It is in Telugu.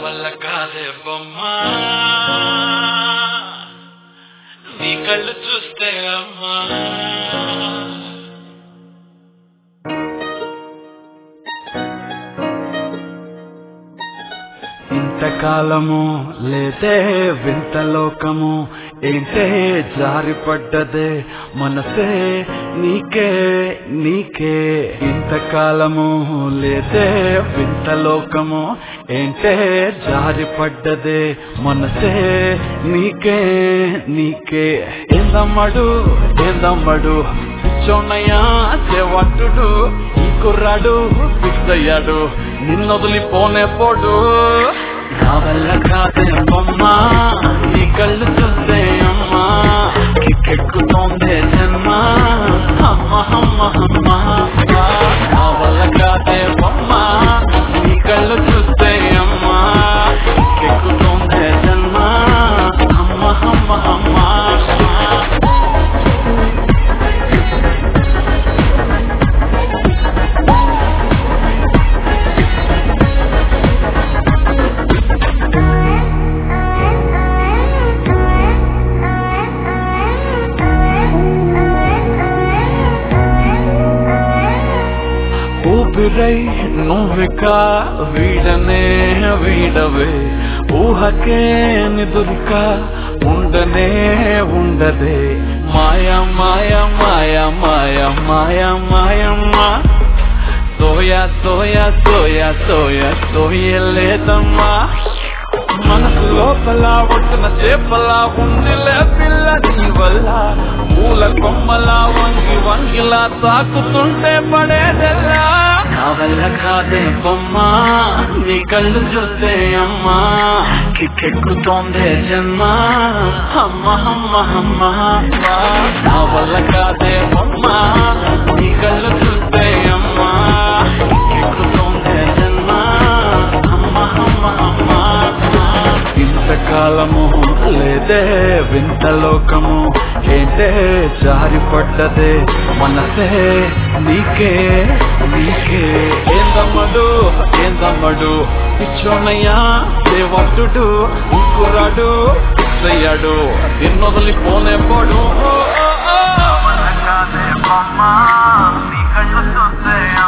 వల్ల కాదే బొమ్మా నీ కళ్ళు చూస్తే అమ్మా ఇంతకాలము లేదే వింత లోకము ఏంటే జారిపడ్డదే మనసే నీకే నీకే ఇంతకాలము లేదే వింత లోకము ఏంటే జారిపడ్డదే మనసే నీకే నీకే ఏందమ్మడు ఏందమ్మడు పిచ్చోన్నయ్యా చెవట్టుడు ఈ కుర్రాడు ఫిక్స్ అయ్యాడు నిన్నొదిలిపోనే పోడు నా వల్ల కాదే బొమ్మా నీ కళ్ళు చూస్తే అమ్మా కిక్కెక్కుతోందే జన్మ అమ్మ అమ్మ అమ్మ నా వల్ల కాదే బొమ్మా నీ కళ్ళు చూస్తే అమ్మా కిక్కెక్కుతోందే జన్మ అమ్మ అమ్మ అమ్మ ఊపిరై నువ్విక వీడనే వీడవే ఊహకే నిదురిక ఉండనే ఉండదే మాయ మాయ మాయ మాయ మాయ మాయమ్మా సోయా సోయా సోయా సోయా సోయలేదమ్మా మనసు లోపల ఒట్టున చేపలా ఉందిలే పిల్ల నీ వల్ల పూల కొమ్మలా వంగి వంగిలా తాకుతుంటే పడేదెల్లా నా వల్ల కాదే బొమ్మ నీ కళ్ళు చూస్తే అమ్మా కిక్కెక్కుతోందే జన్మ అమ్మ అమ్మ అమ్మ నా వల్ల కాదే బొమ్మ నీ కళ్ళు చూస్తే అమ్మా కిక్కెక్కుతోందే జన్మ అమ్మ అమ్మ అమ్మ ఇంతకాలము లేదే వింత లోకము ఏంటే జారిపడ్డదే మనసే నీకే నీకే ఏందమ్మడు ఏందమ్మడు ఇచ్చోనయ్యా దేవట్టుడు కురాడు అయ్యాడు నిన్నొదిలిపోనే పోడు నీ కళ్ళు చూస్తే